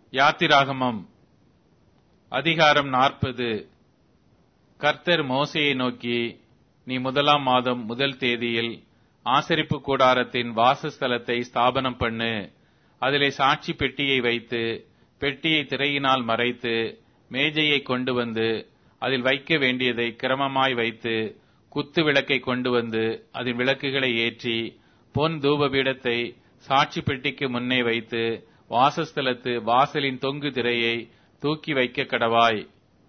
யாத்திராகமம் அதிகாரம் நாற்பது கர்த்தர் மோசையை நோக்கி நீ முதலாம் மாதம் முதல் தேதியில் ஆசரிப்பு கூடாரத்தின் வாசஸ்தலத்தை ஸ்தாபனம் பண்ணு அதிலே சாட்சி பெட்டியை வைத்து பெட்டியை திரையினால் மறைத்து மேஜையை கொண்டு வந்து அதில் வைக்க வேண்டியதை கிரமமாய் வைத்து குத்து விளக்கை கொண்டு வந்து அதன் விளக்குகளை ஏற்றி பொன் தூபபீடத்தை சாட்சி பெட்டிக்கு முன்னே வைத்து வாசஸ்தலத்து வாசலின் தொங்கு திரையை தூக்கி வைக்க கடவாய்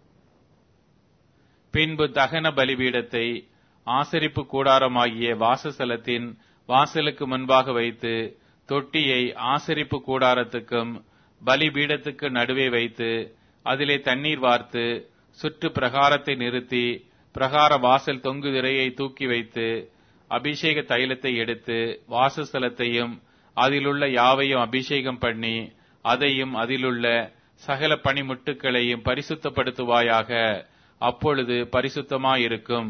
பின்பு தகன பலிபீடத்தை ஆசரிப்பு கூடாரமாகிய வாசஸ்தலத்தின் வாசலுக்கு முன்பாக வைத்து தொட்டியை ஆசரிப்பு கூடாரத்துக்கும் பலிபீடத்துக்கு நடுவே வைத்து அதிலே தண்ணீர் வார்த்து சுற்று பிரகாரத்தை நிறுத்தி பிரகார வாசல் தொங்கு திரையை தூக்கி வைத்து அபிஷேக தைலத்தை எடுத்து வாசஸ்தலத்தையும் அதிலுள்ள யாவையும் அபிஷேகம் பண்ணி அதையும் அதிலுள்ள சகல பணிமுட்டுக்களையும் பரிசுத்தப்படுத்துவாயாக அப்பொழுது பரிசுத்தமாயிருக்கும்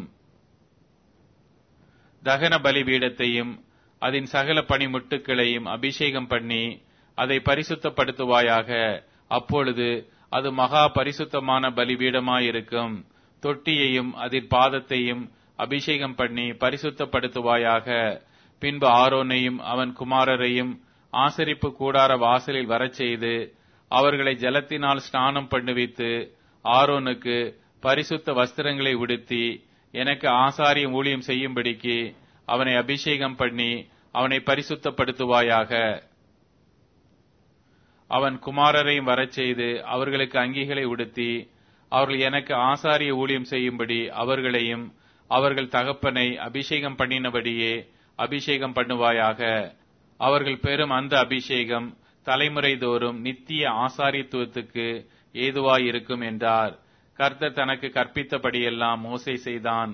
தகன பலிபீடத்தையும் அதன் சகல பணிமுட்டுக்களையும் அபிஷேகம் பண்ணி அதை பரிசுத்தப்படுத்துவாயாக அப்பொழுது அது மகா பரிசுத்தமான பலிபீடமாயிருக்கும் தொட்டியையும் அதன் பாதத்தையும் அபிஷேகம் பண்ணி பரிசுத்தப்படுத்துவாயாக பின்பு ஆரோனையும் அவன் குமாரரையும் ஆசரிப்பு கூடார வாசலில் வரச் செய்து அவர்களை ஜலத்தினால் ஸ்நானம் பண்ணுவித்து ஆரோனுக்கு பரிசுத்த வஸ்திரங்களை உடுத்தி எனக்கு ஆசாரியம் ஊழியம் செய்யும்படிக்கு அவனை அபிஷேகம் பண்ணி அவனை பரிசுத்தப்படுத்துவாயாக அவன் குமாரரையும் வரச் செய்து அவர்களுக்கு அங்கிகளை உடுத்தி அவர்கள் எனக்கு ஆசாரிய ஊழியம் செய்யும்படி அவர்களையும் அவர்கள் தகப்பனை அபிஷேகம் பண்ணினபடியே அபிஷேகம் பண்ணுவாயாக அவர்கள் பெறும் அந்த அபிஷேகம் தலைமுறை தோறும் நித்திய ஆசாரியத்துவத்துக்கு ஏதுவாயிருக்கும் என்றார் கர்த்தர் தனக்கு கற்பித்தபடியெல்லாம் மோசை செய்தான்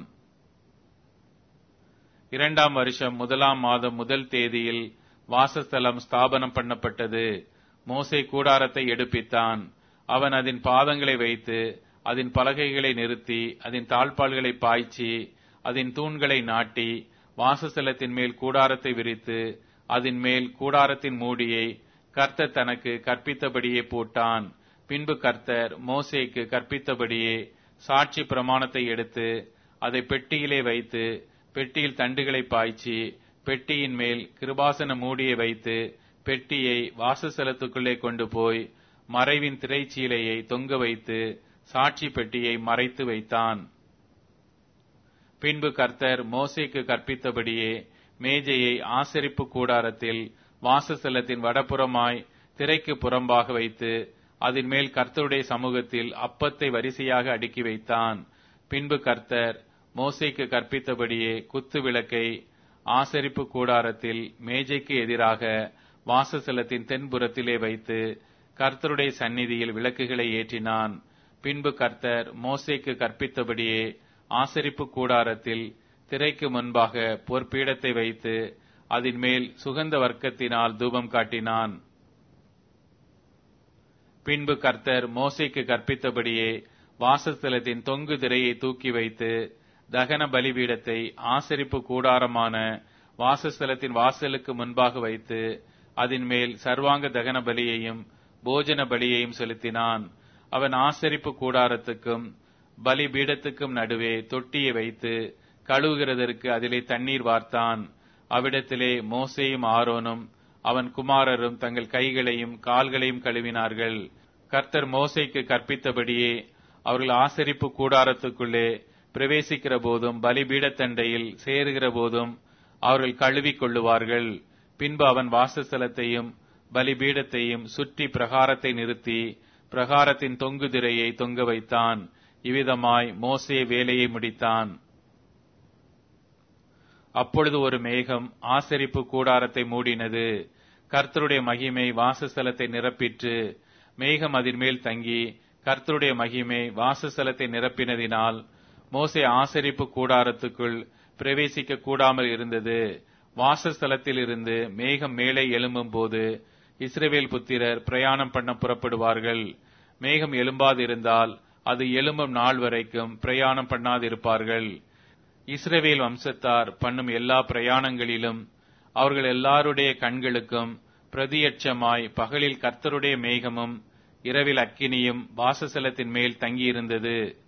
இரண்டாம் வருஷம் முதலாம் மாதம் முதல் தேதியில் வாசஸ்தலம் ஸ்தாபனம் பண்ணப்பட்டது மோசை கூடாரத்தை எடுப்பித்தான் அவன் அதன் பாதங்களை வைத்து அதன் பலகைகளை நிறுத்தி அதன் தாழ்பால்களை பாய்ச்சி அதன் தூண்களை நாட்டி வாசஸ்தலத்தின் மேல் கூடாரத்தை விரித்து அதன் மேல் கூடாரத்தின் மூடியை கர்த்தர் தனக்கு கற்பித்தபடியே போட்டான் பின்பு கர்த்தர் மோசேக்கு கற்பித்தபடியே சாட்சி பிரமாணத்தை எடுத்து அதை பெட்டியிலே வைத்து பெட்டியில் தண்டுகளை பாய்ச்சி பெட்டியின் மேல் கிருபாசன மூடியை வைத்து பெட்டியை வாசஸ்தலத்துக்குள்ளே கொண்டு போய் மறைவின் திரைச்சீலையை தொங்க வைத்து சாட்சி பெட்டியை மறைத்து வைத்தான் பின்பு கர்த்தர் மோசைக்கு கற்பித்தபடியே மேஜையை ஆசரிப்பு கூடாரத்தில் வாசஸ்தலத்தின் வடபுறமாய் திரைக்கு புறம்பாக வைத்து அதன் மேல் கர்த்தருடைய சமூகத்தில் அப்பத்தை வரிசையாக அடுக்கி வைத்தான் பின்பு கர்த்தர் மோசைக்கு கற்பித்தபடியே குத்து விளக்கை ஆசரிப்பு கூடாரத்தில் மேஜைக்கு எதிராக வாசஸ்தலத்தின் தென்புறத்திலே வைத்து கர்த்தருடைய சந்நிதியில் விளக்குகளை ஏற்றினான் பின்பு கர்த்தர் மோசைக்கு கற்பித்தபடியே ஆசரிப்பு கூடாரத்தில் திரைக்கு முன்பாக பொற்பீடத்தை வைத்து அதன் மேல் சுகந்த வர்க்கத்தினால் தூபம் காட்டினான் பின்பு கர்த்தர் மோசைக்கு கற்பித்தபடியே வாசஸ்தலத்தின் தொங்கு திரையை தூக்கி வைத்து தகன பலிபீடத்தை ஆசரிப்பு கூடாரமான வாசஸ்தலத்தின் வாசலுக்கு முன்பாக வைத்து அதன் மேல் சர்வாங்க தகன பலியையும் போஜன பலியையும் செலுத்தினான் அவன் ஆசரிப்பு கூடாரத்துக்கும் பலிபீடத்துக்கும் நடுவே தொட்டியை வைத்து கழுவுகிறதற்கு அதிலே தண்ணீர் வார்த்தான் அவ்விடத்திலே மோசேயும் ஆரோனும் அவன் குமாரரும் தங்கள் கைகளையும் கால்களையும் கழுவினார்கள் கர்த்தர் மோசைக்கு கற்பித்தபடியே அவர்கள் ஆசரிப்பு கூடாரத்துக்குள்ளே பிரவேசிக்கிற போதும் பலிபீடத்தண்டையில் சேருகிற போதும் அவர்கள் கழுவிக் கொள்ளுவார்கள் பின்பு அவன் வாசஸ்தலத்தையும் பலிபீடத்தையும் சுற்றி பிரகாரத்தை நிறுத்தி பிரகாரத்தின் தொங்கு திரையை தொங்க வைத்தான் இவ்விதமாய் மோசே வேலையை முடித்தான் அப்பொழுது ஒரு மேகம் ஆசரிப்பு கூடாரத்தை மூடினது கர்த்தருடைய மகிமை வாசஸ்தலத்தை நிரப்பிற்று மேகம் அதன் மேல் தங்கி கர்த்தருடைய மகிமை வாசஸ்தலத்தை நிரப்பினதினால் மோசே ஆசரிப்பு கூடாரத்துக்குள் பிரவேசிக்க கூடாமல் இருந்தது வாசஸ்தலத்தில் இருந்து மேகம் மேலே எழும்பும் போது இஸ்ரவேல் புத்திரர் பிரயாணம் பண்ண புறப்படுவார்கள் மேகம் எழும்பாதிருந்தால் அது எழும்பும் நாள் வரைக்கும் பிரயாணம் பண்ணாதிருப்பார்கள் இஸ்ரவேல் வம்சத்தார் பண்ணும் எல்லா பிரயாணங்களிலும் அவர்கள் எல்லாருடைய கண்களுக்கும் பிரதியட்சமாய் பகலில் கர்த்தருடைய மேகமும் இரவில் அக்கினியும் வாசஸ்தலத்தின் மேல் தங்கியிருந்தது